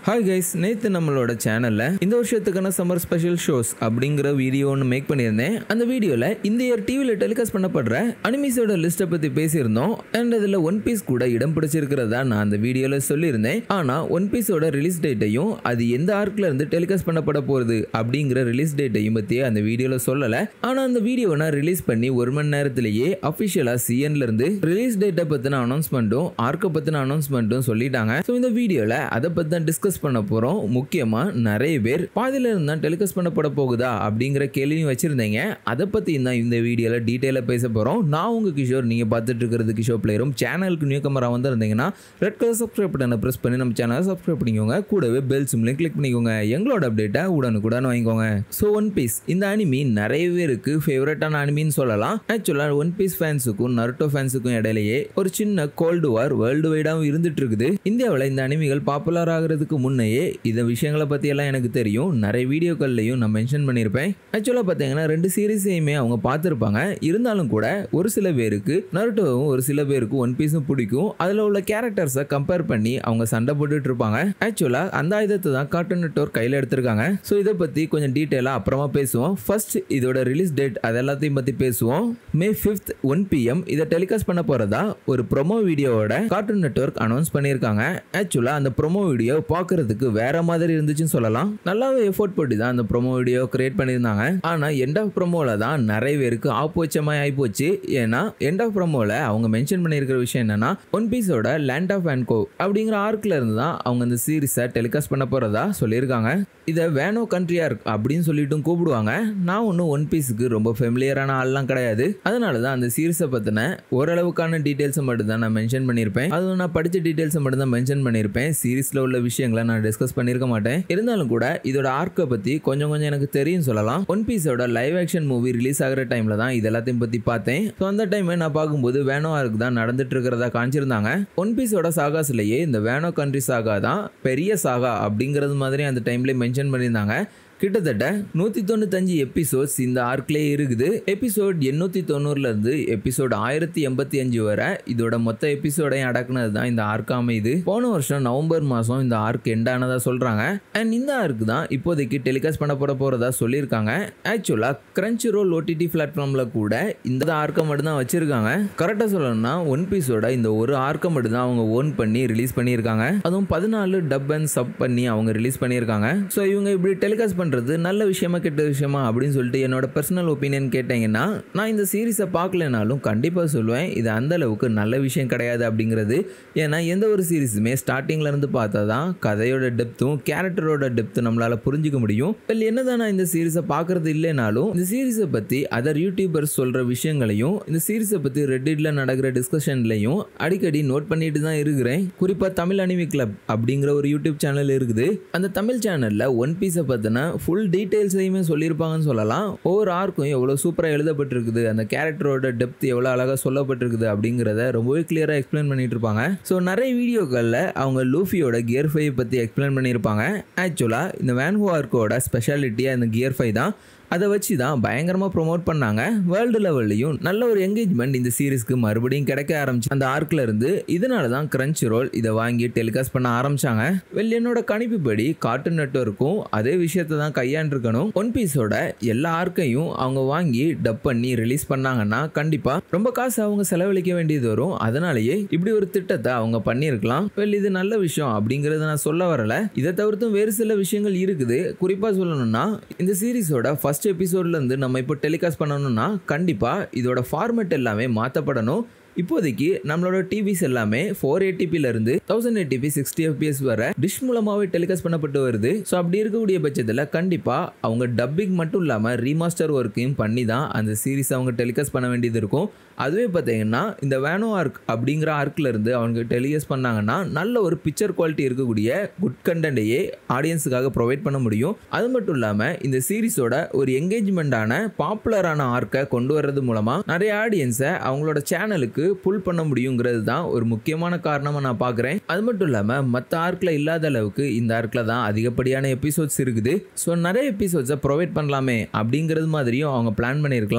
hi guys நேற்று நம்மளோட சேனலில் இந்த வருஷத்துக்கான சம்மர் ஸ்பெஷல் ஷோஸ் அப்படிங்கிற வீடியோ ஒன்று மேக் பண்ணியிருந்தேன் அந்த வீடியோவில் இந்த இயர் டிவியில் டெலிகாஸ்ட் பண்ணப்படுற அனிமிஸோட லிஸ்ட்டை பற்றி பேசியிருந்தோம் அண்ட் அதில் ஒன் பீஸ் கூட இடம் பிடிச்சிருக்கிறதா நான் அந்த வீடியோவில் சொல்லியிருந்தேன் ஆனால் ஒன் பீஸோட ரிலீஸ் டேட்டையும் அது எந்த ஆர்க்கில் இருந்து டெலிகாஸ்ட் பண்ணப்பட போகிறது அப்படிங்கிற ரிலீஸ் டேட்டையும் பற்றி அந்த வீடியோவில் சொல்லலை ஆனால் அந்த வீடியோவை நான் ரிலீஸ் பண்ணி ஒரு மணி நேரத்திலேயே அஃபிஷியலாக சிஎன்ல இருந்து ரிலீஸ் டேட்டை பற்றின அனௌன்ஸ்மெண்ட்டும் ஆர்க்கை பற்றின அனௌன்ஸ்மெண்ட்டும் சொல்லிட்டாங்க ஸோ இந்த வீடியோவில் அதை பற்றி தான் டிஸ்கஸ் பண்ண போகிறோம் முக்கியமாக நிறைய பேர் பாதியில இருந்து தான் டெலிகாஸ்ட் பண்ணப்பட போகுதா அப்படிங்கிற கேள்வியும் வச்சுருந்தீங்க அதை பற்றி தான் இந்த வீடியோவில் டீட்டெயிலாக பேச போகிறோம் நான் உங்கள் கிஷோர் நீங்கள் பார்த்துட்டு இருக்கிறது கிஷோர் பிளேயரும் சேனலுக்கு நியூ கமரா வந்திருந்தீங்கன்னா ரெட் கலர் சப்ஸ்கிரைப் பட்டனை ப்ரெஸ் பண்ணி நம்ம சேனலை சப்ஸ்கிரைப் பண்ணிக்கோங்க கூடவே பெல் சிம்லையும் கிளிக் பண்ணிக்கோங்க எங்களோட அப்டேட்டை உடனுக்குடன் வாங்கிக்கோங்க ஸோ ஒன் பீஸ் இந்த அனிமி நிறைய பேருக்கு ஃபேவரட்டான அனிமின்னு சொல்லலாம் ஆக்சுவலாக ஒன் பீஸ் ஃபேன்ஸுக்கும் நருட்டோ ஃபேன்ஸுக்கும் இடையிலேயே ஒரு சின்ன கோல்டு வார் வேர்ல்டு வைடாகவும் இருந்துட்டு இருக்குது இந்தியாவில் இந்த அனிமிகள் பாப்புலர் ஆகிறதுக்கு முன்னையே இந்த விஷயங்களை பற்றி எல்லாம் எனக்கு தெரியும் நிறைய வீடியோக்கள்லையும் நான் மென்ஷன் பண்ணியிருப்பேன் ஆக்சுவலாக பார்த்தீங்கன்னா ரெண்டு சீரீஸையுமே அவங்க பார்த்துருப்பாங்க இருந்தாலும் கூட ஒரு சில பேருக்கு நருட்டோவும் ஒரு சில பேருக்கு ஒன் பீஸும் பிடிக்கும் அதில் உள்ள கேரக்டர்ஸை கம்பேர் பண்ணி அவங்க சண்டை போட்டுட்டு இருப்பாங்க ஆக்சுவலாக அந்த ஆயுதத்தை தான் கார்ட்டூன் நெட்ஒர்க் கையில் எடுத்திருக்காங்க ஸோ இதை பற்றி கொஞ்சம் டீட்டெயிலாக அப்புறமா பேசுவோம் ஃபர்ஸ்ட் இதோட ரிலீஸ் டேட் அது எல்லாத்தையும் பற்றி பேசுவோம் மே ஃபிஃப்த் ஒன் பிஎம் இதை டெலிகாஸ்ட் பண்ண போகிறதா ஒரு ப்ரொமோ வீடியோவோட கார்ட்டூன் நெட்ஒர்க் அனௌன்ஸ் பண்ணியிருக்காங்க ஆக்சுவலாக அந்த ப்ரொமோ வீடியோ பார்க்கறதுக்கு வேற மாதிரி இருந்துச்சுன்னு சொல்லலாம் நல்லாவே எஃபோர்ட் போட்டு தான் அந்த ப்ரொமோ வீடியோ கிரியேட் பண்ணியிருந்தாங்க ஆனால் எண்ட் ஆஃப் ப்ரொமோவில் தான் நிறைய பேருக்கு ஆப்போச்சமாக ஆகிப்போச்சு ஏன்னா எண்ட் ஆஃப் ப்ரொமோவில் அவங்க மென்ஷன் பண்ணியிருக்கிற விஷயம் என்னன்னா ஒன் பீஸோட லேண்ட் ஆஃப் அண்ட் கோ அப்படிங்கிற ஆர்க்கில் இருந்து தான் அவங்க அந்த சீரிஸை டெலிகாஸ்ட் பண்ண போகிறதா சொல்லியிருக்காங்க இதை வேனோ கண்ட்ரியா இருக்கு அப்படின்னு சொல்லிட்டும் கூப்பிடுவாங்க நான் ஒன்றும் ஒன் பீஸுக்கு ரொம்ப ஃபெமிலியரான ஆள்லாம் கிடையாது அதனால தான் அந்த சீரிஸை பற்றின ஓரளவுக்கான டீட்டெயில்ஸை மட்டும் தான் நான் மென்ஷன் பண்ணியிருப்பேன் அதுவும் நான் படித்த டீட்டெயில்ஸை மட்டும் தான் மென்ஷன் பண்ணியிருப்பேன் சீரிஸில் உள்ள விஷயங்களை நான் டிஸ்கஸ் பண்ணியிருக்க மாட்டேன் இருந்தாலும் கூட இதோட ஆர்க்கை பற்றி கொஞ்சம் கொஞ்சம் எனக்கு தெரியும் சொல்லலாம் ஒன் பீஸோட லைவ் ஆக்ஷன் மூவி ரிலீஸ் ஆகிற டைமில் தான் இது எல்லாத்தையும் பற்றி பார்த்தேன் ஸோ அந்த டைம் நான் பார்க்கும்போது வேனோ ஆர்க் தான் நடந்துட்டு இருக்கிறதா காமிச்சிருந்தாங்க ஒன் பீஸோட சாகாஸ்லேயே இந்த வேனோ கண்ட்ரி சாகா தான் பெரிய சாகா அப்படிங்கிறது மாதிரி அந்த டைம்லேயே மென்ஷன் பண்ணியிருந்தாங்க கிட்டத்தட்ட நூற்றி தொண்ணூத்தஞ்சு எபிசோட்ஸ் இந்த ஆர்க்லேயே இருக்குது எபிசோட் எண்ணூற்றி தொண்ணூறுலேருந்து எபிசோட் ஆயிரத்தி எண்பத்தி அஞ்சு வரை இதோட மொத்த எபிசோடையும் அடக்குனது தான் இந்த ஆர்க் அமையுது போன வருஷம் நவம்பர் மாதம் இந்த ஆர்க் எண்ட் ஆனதாக சொல்கிறாங்க அண்ட் இந்த ஆர்க் தான் இப்போதைக்கு டெலிகாஸ்ட் பண்ண போட போகிறதா சொல்லியிருக்காங்க ஆக்சுவலாக கிரன்ச் ரோல் ஓடிடி பிளாட்ஃபார்மில் கூட இந்த ஆர்க்கை மட்டும் தான் வச்சுருக்காங்க கரெக்டாக சொல்லணும்னா ஒன் பீஸோட இந்த ஒரு ஆர்க்கை மட்டும் தான் அவங்க ஓன் பண்ணி ரிலீஸ் பண்ணியிருக்காங்க அதுவும் பதினாலு டப் அண்ட் சப் பண்ணி அவங்க ரிலீஸ் பண்ணியிருக்காங்க ஸோ இவங்க இப்படி டெலிகாஸ்ட் பண்ணுறது நல்ல விஷயமா கெட்ட விஷயமா அப்படின்னு சொல்லிட்டு என்னோட பர்சனல் ஒப்பீனியன் கேட்டீங்கன்னா நான் இந்த சீரீஸை பார்க்கலனாலும் கண்டிப்பாக சொல்லுவேன் இது அந்த அளவுக்கு நல்ல விஷயம் கிடையாது அப்படிங்கிறது ஏன்னா எந்த ஒரு சீரீஸுமே ஸ்டார்டிங்ல இருந்து பார்த்தா தான் கதையோட டெப்த்தும் கேரக்டரோட டெப்த்தும் நம்மளால புரிஞ்சுக்க முடியும் வெல் என்னதான் நான் இந்த சீரீஸை பார்க்கறது இல்லைனாலும் இந்த சீரீஸை பற்றி அதர் யூடியூபர்ஸ் சொல்கிற விஷயங்களையும் இந்த சீரீஸை பற்றி ரெட்டிட்ல நடக்கிற டிஸ்கஷன்லையும் அடிக்கடி நோட் பண்ணிட்டு தான் இருக்கிறேன் குறிப்பாக தமிழ் அனிமி கிளப் அப்படிங்கிற ஒரு யூடியூப் சேனல் இருக்குது அந்த தமிழ் சேனலில் ஒன் பீஸை பற்றின ஃபுல் டீட்டெயில்ஸையுமே சொல்லியிருப்பாங்கன்னு சொல்லலாம் ஒவ்வொரு ஆர்க்கும் எவ்வளோ சூப்பராக எழுதப்பட்டிருக்குது அந்த கேரக்டரோட டெப்த் எவ்வளோ அழகாக சொல்லப்பட்டிருக்குது அப்படிங்கிறத ரொம்பவே கிளியராக எக்ஸ்பிளைன் பண்ணிட்டு இருப்பாங்க ஸோ நிறைய வீடியோக்களில் அவங்க லூஃபியோட கியர் ஃபைவ் பற்றி எக்ஸ்பிளைன் பண்ணியிருப்பாங்க ஆக்சுவலாக இந்த வேன்ஹோ ஆர்க்கோட ஸ்பெஷாலிட்டியாக இந்த கியர் ஃபைவ் தான் அதை வச்சு தான் பயங்கரமாக ப்ரொமோட் பண்ணாங்க வேர்ல்டு லெவல்லையும் நல்ல ஒரு என்கேஜ்மெண்ட் இந்த சீரிஸ்க்கு மறுபடியும் கிடைக்க ஆரம்பிச்சு அந்த ஆர்க்கில் இருந்து இதனால தான் கிரன்ச் ரோல் இதை வாங்கி டெலிகாஸ்ட் பண்ண ஆரம்பிச்சாங்க வெல் என்னோட கணிப்புப்படி கார்ட்டூன் நெட்ஒர்க்கும் அதே விஷயத்தை தான் கையாண்டிருக்கணும் ஒன் பீஸோட எல்லா ஆர்க்கையும் அவங்க வாங்கி டப் பண்ணி ரிலீஸ் பண்ணாங்கன்னா கண்டிப்பாக ரொம்ப காசு அவங்க செலவழிக்க வேண்டியது வரும் அதனாலேயே இப்படி ஒரு திட்டத்தை அவங்க பண்ணியிருக்கலாம் வெல் இது நல்ல விஷயம் அப்படிங்கிறத நான் சொல்ல வரல இதை தவிர்த்தும் வேறு சில விஷயங்கள் இருக்குது குறிப்பாக சொல்லணும்னா இந்த சீரிஸோட ஃபர்ஸ்ட் ஃபஸ்ட் எபிசோட்லேருந்து நம்ம இப்போ டெலிகாஸ்ட் பண்ணணும்னா கண்டிப்பாக இதோட ஃபார்மேட் எல்லாமே மாற்றப்படணும் இப்போதைக்கு நம்மளோட டிவிஸ் எல்லாமே ஃபோர் ஏடிபிலேருந்து தௌசண்ட் ஏடிபி சிக்ஸ்டி எஃபிஎஸ் வர டிஷ் மூலமாகவே டெலிகாஸ்ட் பண்ணப்பட்டு வருது ஸோ அப்படி இருக்கக்கூடிய பட்சத்தில் கண்டிப்பாக அவங்க டப்பிங் மட்டும் இல்லாமல் ரீமாஸ்டர் ஒர்க்கையும் பண்ணி தான் அந்த சீரிஸ் அவங்க டெலிகாஸ்ட் பண்ண வேண்டியது இருக்கும் அதுவே பார்த்தீங்கன்னா இந்த வேனோ ஆர்க் அப்படிங்கிற ஆர்க்கில் இருந்து அவங்க டெலிகாஸ்ட் பண்ணாங்கன்னா நல்ல ஒரு பிக்சர் குவாலிட்டி இருக்கக்கூடிய குட் கண்டென்ட்டையே ஆடியன்ஸுக்காக ப்ரொவைட் பண்ண முடியும் அது மட்டும் இல்லாமல் இந்த சீரிஸோட ஒரு என்கேஜ்மெண்ட்டான பாப்புலரான ஆர்க்கை கொண்டு வர்றது மூலமாக நிறைய ஆடியன்ஸை அவங்களோட சேனலுக்கு புல் பண்ண முடியுங்கிறது தான் ஒரு முக்கியமான காரணமாக நான் பார்க்குறேன் அது மட்டும் இல்லாமல் மற்ற ஆர்க்கில் இல்லாத அளவுக்கு இந்த ஆர்க்கில் தான் அதிகப்படியான எபிசோட்ஸ் இருக்குது ஸோ நிறைய எபிசோட்ஸை ப்ரொவைட் பண்ணலாமே அப்படிங்கிறது மாதிரியும் அவங்க பிளான் பண்ணியிருக்கலாம்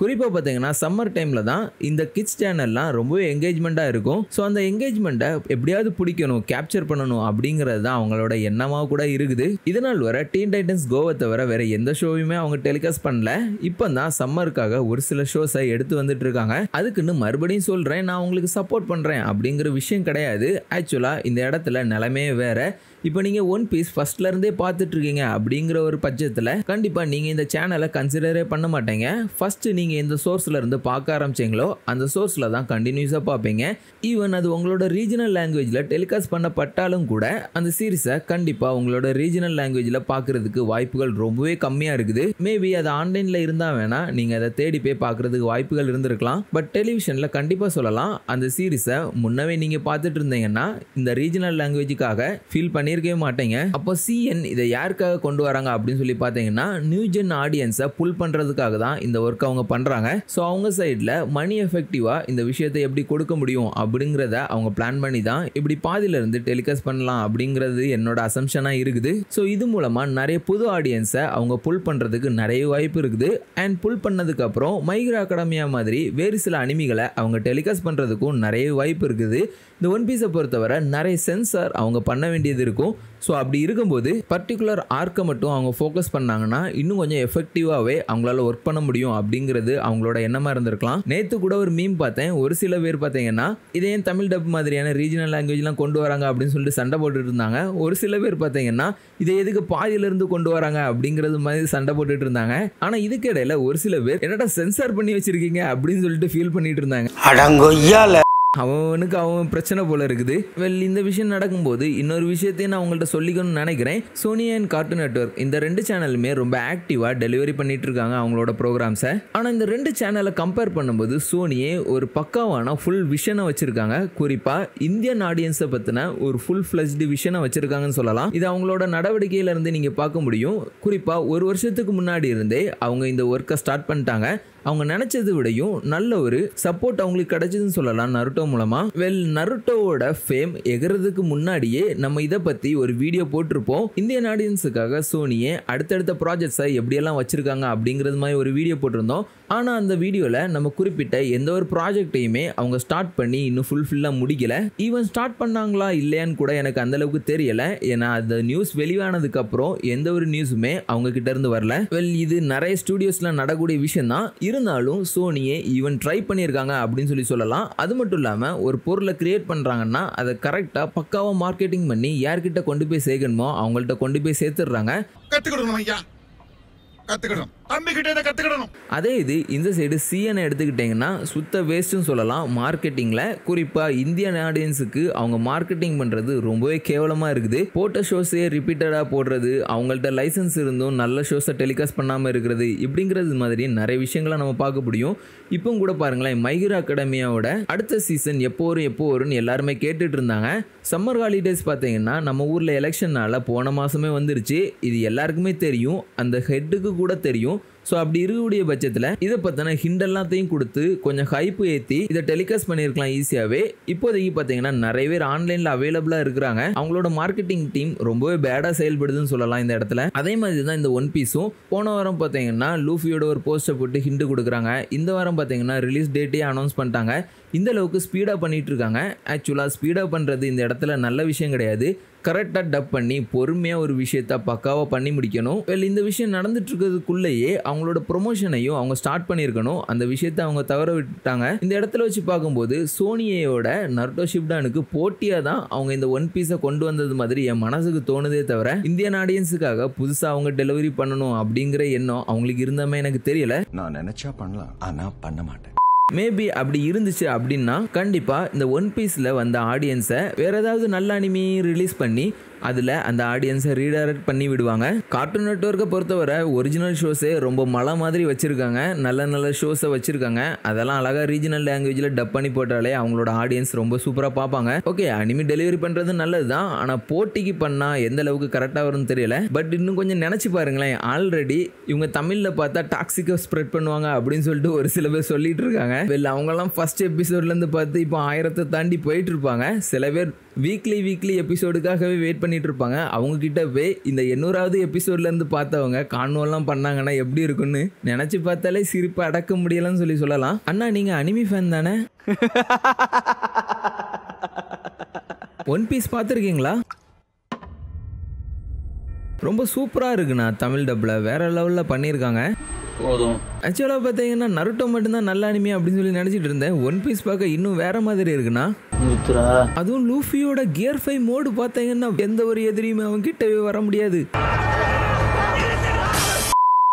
குறிப்பாக பார்த்தீங்கன்னா சம்மர் டைமில் தான் இந்த கிட்ஸ் சேனல்லாம் ரொம்பவே என்கேஜ்மெண்ட்டாக இருக்கும் ஸோ அந்த என்கேஜ்மெண்ட்டை எப்படியாவது பிடிக்கணும் கேப்சர் பண்ணணும் அப்படிங்கிறது தான் அவங்களோட எண்ணமாக கூட இருக்குது இதனால் வர டீன் டைட்டன்ஸ் கோவை தவிர வேற எந்த ஷோவையுமே அவங்க டெலிகாஸ்ட் பண்ணல இப்போ தான் சம்மருக்காக ஒரு சில ஷோஸை எடுத்து வந்துட்டு இருக்காங்க அதுக்குன்னு மறுபடியும் சொல்கிறேன் நான் உங்களுக்கு சப்போர்ட் பண்ணுறேன் அப்படிங்கிற விஷயம் கிடையாது ஆக்சுவலாக இந்த இடத்துல நிலைமையே வேற இப்போ நீங்கள் ஒன் பீஸ் ஃபர்ஸ்ட்லேருந்தே பார்த்துட்டு இருக்கீங்க அப்படிங்கிற ஒரு பட்சத்தில் கண்டிப்பாக நீங்கள் இந்த சேனலை கன்சிடரே பண்ண மாட்டீங்க ஃபஸ்ட்டு நீங்கள் எந்த சோர்ஸில் இருந்து பார்க்க ஆரம்பிச்சிங்களோ அந்த சோர்ஸில் தான் கண்டினியூஸாக பார்ப்பீங்க ஈவன் அது உங்களோட ரீஜனல் லாங்குவேஜில் டெலிகாஸ்ட் பண்ணப்பட்டாலும் கூட அந்த சீரிஸை கண்டிப்பாக உங்களோட ரீஜனல் லாங்குவேஜில் பார்க்குறதுக்கு வாய்ப்புகள் ரொம்பவே கம்மியாக இருக்குது மேபி அது ஆன்லைனில் இருந்தால் வேணால் நீங்கள் அதை தேடி போய் பார்க்குறதுக்கு வாய்ப்புகள் இருந்திருக்கலாம் பட் டெலிவிஷனில் கண்டிப்பாக சொல்லலாம் அந்த சீரிஸை முன்னவே நீங்கள் பார்த்துட்டு இருந்தீங்கன்னா இந்த ரீஜனல் லாங்குவேஜுக்காக ஃபீல் பண்ணியிருக்கவே மாட்டீங்க அப்போ சிஎன் இதை யாருக்காக கொண்டு வராங்க அப்படின்னு சொல்லி பார்த்தீங்கன்னா நியூ ஜென் ஆடியன்ஸை புல் பண்ணுறதுக்காக தான் இந்த ஒர்க் அவங்க பண்ணுறாங்க ஸோ அவங்க சைடில் மணி எஃபெக்டிவாக இந்த விஷயத்தை எப்படி கொடுக்க முடியும் அப்படிங்கிறத அவங்க பிளான் பண்ணி தான் இப்படி பாதியிலிருந்து டெலிகாஸ்ட் பண்ணலாம் அப்படிங்கிறது என்னோட அசம்ஷனாக இருக்குது ஸோ இது மூலமாக நிறைய புது ஆடியன்ஸை அவங்க புல் பண்ணுறதுக்கு நிறைய வாய்ப்பு இருக்குது அண்ட் புல் பண்ணதுக்கப்புறம் மைக்ரோ அகாடமியா மாதிரி வேறு சில அனிமிகளை அவங்க டெலிகாஸ்ட் பண்ணுறதுக்கும் நிறைய வாய்ப்பு இருக்குது இந்த ஒன் பீஸை பொறுத்தவரை நிறைய சென்சார் அவங்க பண்ண வேண்டியது இருக்கும் ஸோ அப்படி இருக்கும்போது பர்டிகுலர் ஆர்க்கை மட்டும் அவங்க ஃபோக்கஸ் பண்ணாங்கன்னா இன்னும் கொஞ்சம் எஃபெக்டிவாகவே அவங்களால ஒர்க் பண்ண முடியும் அப்படிங்கிறது அவங்களோட எண்ணமாக இருந்திருக்கலாம் நேற்று கூட ஒரு மீம் பார்த்தேன் ஒரு சில பேர் பார்த்தீங்கன்னா இதே ஏன் தமிழ் டப் மாதிரியான ரீஜனல் லாங்குவேஜ்லாம் கொண்டு வராங்க அப்படின்னு சொல்லிட்டு சண்டை போட்டுட்டு இருந்தாங்க ஒரு சில பேர் பார்த்தீங்கன்னா இதை எதுக்கு பாதியிலிருந்து கொண்டு வராங்க அப்படிங்கிறது மாதிரி சண்டை போட்டுட்டு இருந்தாங்க ஆனால் இதுக்கு இடையில ஒரு சில பேர் என்னடா சென்சார் பண்ணி வச்சிருக்கீங்க அப்படின்னு சொல்லிட்டு ஃபீல் பண்ணிட்டு இருந்தாங்க அடங்கொய்யால அவனுக்கு அவன் பிரச்சனை போல இருக்குது வெல் இந்த விஷயம் நடக்கும்போது இன்னொரு விஷயத்தையும் நான் உங்கள்கிட்ட சொல்லிக்கணும்னு நினைக்கிறேன் சோனி அண்ட் கார்ட்டூன் நெட்ஒர்க் இந்த ரெண்டு சேனலுமே ரொம்ப ஆக்டிவாக டெலிவரி பண்ணிட்டு இருக்காங்க அவங்களோட ப்ரோக்ராம்ஸை ஆனால் இந்த ரெண்டு சேனலை கம்பேர் பண்ணும்போது சோனியே ஒரு பக்காவான ஃபுல் விஷனை வச்சிருக்காங்க குறிப்பாக இந்தியன் ஆடியன்ஸை பற்றின ஒரு ஃபுல் ஃப்ளஜ்டு விஷனை வச்சிருக்காங்கன்னு சொல்லலாம் இது அவங்களோட நடவடிக்கையில இருந்து நீங்கள் பார்க்க முடியும் குறிப்பாக ஒரு வருஷத்துக்கு முன்னாடி இருந்தே அவங்க இந்த ஒர்க்கை ஸ்டார்ட் பண்ணிட்டாங்க அவங்க நினைச்சதை விடையும் நல்ல ஒரு சப்போர்ட் அவங்களுக்கு கிடைச்சதுன்னு சொல்லலாம் நருட்டோ மூலமா வெல் நருட்டோவோட ஃபேம் எகிறதுக்கு முன்னாடியே நம்ம இதை பத்தி ஒரு வீடியோ போட்டிருப்போம் இந்தியன் ஆடியன்ஸுக்காக சோனியே அடுத்தடுத்த ப்ராஜெக்ட்ஸை எப்படியெல்லாம் வச்சிருக்காங்க அப்படிங்கிறது மாதிரி ஒரு வீடியோ போட்டிருந்தோம் ஆனால் அந்த வீடியோவில் நம்ம குறிப்பிட்ட எந்த ஒரு ப்ராஜெக்டையுமே அவங்க ஸ்டார்ட் பண்ணி இன்னும் ஃபுல்ஃபில்லாக முடிக்கல ஈவன் ஸ்டார்ட் பண்ணாங்களா இல்லையான்னு கூட எனக்கு அந்த அளவுக்கு தெரியல ஏன்னா அந்த நியூஸ் வெளியானதுக்கு அப்புறம் எந்த ஒரு நியூஸுமே அவங்க கிட்ட இருந்து வரல வெல் இது நிறைய ஸ்டூடியோஸ்ல நடக்கக்கூடிய விஷயம் தான் இருந்தாலும் சோனியே ஈவன் ட்ரை பண்ணியிருக்காங்க அப்படின்னு சொல்லி சொல்லலாம் அது மட்டும் இல்லாமல் ஒரு பொருளை கிரியேட் பண்ணுறாங்கன்னா அதை கரெக்டாக பக்காவாக மார்க்கெட்டிங் பண்ணி யார்கிட்ட கொண்டு போய் சேர்க்கணுமோ அவங்கள்ட்ட கொண்டு போய் சேர்த்துடுறாங்க கத்துக்கிடணும் ஐயா கத்துக்கிடணும் தம்பி கிட்ட இதை கத்துக்கிடணும் அதே இது இந்த சைடு சிஎனை எடுத்துக்கிட்டிங்கன்னா சுத்த வேஸ்ட்னு சொல்லலாம் மார்க்கெட்டிங்கில் குறிப்பாக இந்தியன் ஆடியன்ஸுக்கு அவங்க மார்க்கெட்டிங் பண்ணுறது ரொம்பவே கேவலமாக இருக்குது போட்ட ஷோஸே ரிப்பீட்டடாக போடுறது அவங்கள்ட்ட லைசன்ஸ் இருந்தும் நல்ல ஷோஸை டெலிகாஸ்ட் பண்ணாமல் இருக்கிறது இப்படிங்கிறது மாதிரி நிறைய விஷயங்களை நம்ம பார்க்க முடியும் இப்போ கூட பாருங்களேன் மைகிரா அகாடமியாவோட அடுத்த சீசன் எப்போ வரும் எப்போ வரும்னு எல்லாருமே கேட்டுட்டு இருந்தாங்க சம்மர் ஹாலிடேஸ் பார்த்தீங்கன்னா நம்ம ஊரில் எலெக்ஷன்னால போன மாதமே வந்துருச்சு இது எல்லாருக்குமே தெரியும் அந்த ஹெட்டுக்கு கூட தெரியும் ஸோ அப்படி இருக்கக்கூடிய பட்சத்தில் இதை பற்றின ஹிண்ட் எல்லாத்தையும் கொடுத்து கொஞ்சம் ஹைப்பு ஏற்றி இதை டெலிகாஸ்ட் பண்ணியிருக்கலாம் ஈஸியாகவே இப்போதைக்கு பார்த்தீங்கன்னா நிறைய பேர் ஆன்லைனில் அவைலபிளாக இருக்கிறாங்க அவங்களோட மார்க்கெட்டிங் டீம் ரொம்பவே பேடாக செயல்படுதுன்னு சொல்லலாம் இந்த இடத்துல அதே மாதிரி தான் இந்த ஒன் பீஸும் போன வாரம் பார்த்தீங்கன்னா லூஃபியோட ஒரு போஸ்ட்டை போட்டு ஹிண்ட் கொடுக்குறாங்க இந்த வாரம் பார்த்தீங்கன்னா ரிலீஸ் டேட்டே அனௌன்ஸ் பண்ணிட்டாங்க இந்த அளவுக்கு ஸ்பீடாக பண்ணிட்டு இருக்காங்க ஆக்சுவலாக ஸ்பீடாக பண்ணுறது இந்த இடத்துல நல்ல விஷயம் கிடையாது கரெக்டாக டப் பண்ணி பொறுமையாக ஒரு விஷயத்த பக்காவாக பண்ணி முடிக்கணும் வெல் இந்த விஷயம் நடந்துட்டு இருக்கிறதுக்குள்ளேயே அவங்களோட ப்ரொமோஷனையும் அவங்க ஸ்டார்ட் பண்ணியிருக்கணும் அந்த விஷயத்த அவங்க தவற விட்டுட்டாங்க இந்த இடத்துல வச்சு பார்க்கும்போது சோனியோட நர்டோ ஷிப்டானுக்கு போட்டியாக தான் அவங்க இந்த ஒன் பீஸை கொண்டு வந்தது மாதிரி என் மனசுக்கு தோணுதே தவிர இந்தியன் ஆடியன்ஸுக்காக புதுசாக அவங்க டெலிவரி பண்ணணும் அப்படிங்கிற எண்ணம் அவங்களுக்கு இருந்தாமே எனக்கு தெரியல நான் நினைச்சா பண்ணலாம் ஆனா பண்ண மாட்டேன் மேபி அப்படி இருந்துச்சு அப்படின்னா கண்டிப்பாக இந்த ஒன் பீஸில் வந்த ஆடியன்ஸை வேற ஏதாவது நல்ல அனிமி ரிலீஸ் பண்ணி அதில் அந்த ஆடியன்ஸை ரீடைரக்ட் பண்ணி விடுவாங்க கார்ட்டூன் நெட்ஒர்க்கை பொறுத்தவரை ஒரிஜினல் ஷோஸே ரொம்ப மலை மாதிரி வச்சுருக்காங்க நல்ல நல்ல ஷோஸை வச்சுருக்காங்க அதெல்லாம் அழகாக ரீஜனல் லாங்குவேஜில் டப் பண்ணி போட்டாலே அவங்களோட ஆடியன்ஸ் ரொம்ப சூப்பராக பார்ப்பாங்க ஓகே அனிமி டெலிவரி பண்ணுறது நல்லது தான் ஆனால் போட்டிக்கு பண்ணால் எந்த அளவுக்கு கரெக்டாக வரும்னு தெரியல பட் இன்னும் கொஞ்சம் நினச்சி பாருங்களேன் ஆல்ரெடி இவங்க தமிழில் பார்த்தா டாக்ஸிக்கை ஸ்ப்ரெட் பண்ணுவாங்க அப்படின்னு சொல்லிட்டு ஒரு சில பேர் சொல்லிட்டு இருக்காங்க வெளில அவங்கெல்லாம் ஃபர்ஸ்ட் எபிசோட்லேருந்து பார்த்து இப்போ ஆயிரத்தை தாண்டி போயிட்டு இருப்பாங்க சில பேர் வீக்லி வீக்லி எபிசோடுக்காகவே வெயிட் பண்ணி பண்ணிட்டு இருப்பாங்க அவங்க கிட்ட போய் இந்த எண்ணூறாவது எபிசோட்ல இருந்து பார்த்தவங்க கான்வெல்லாம் பண்ணாங்கன்னா எப்படி இருக்குன்னு நினைச்சு பார்த்தாலே சிரிப்பு அடக்க முடியலன்னு சொல்லி சொல்லலாம் அண்ணா நீங்க அனிமி ஃபேன் தானே ஒன் பீஸ் பார்த்துருக்கீங்களா ரொம்ப சூப்பராக இருக்குண்ணா தமிழ் டப்பில் வேற லெவலில் பண்ணியிருக்காங்க போதும் ஆக்சுவலாக பார்த்தீங்கன்னா நருட்டோ மட்டும்தான் நல்ல அனிமி அப்படின்னு சொல்லி நினச்சிட்டு இருந்தேன் ஒன் பீஸ் பார்க்க இன்னும் வேற மாதிரி இருக்குண்ணா நிறுத்துறா அதுவும் லூஃபியோட கியர் ஃபைவ் மோடு பார்த்தீங்கன்னா எந்த ஒரு எதிரியுமே அவன் கிட்டவே வர முடியாது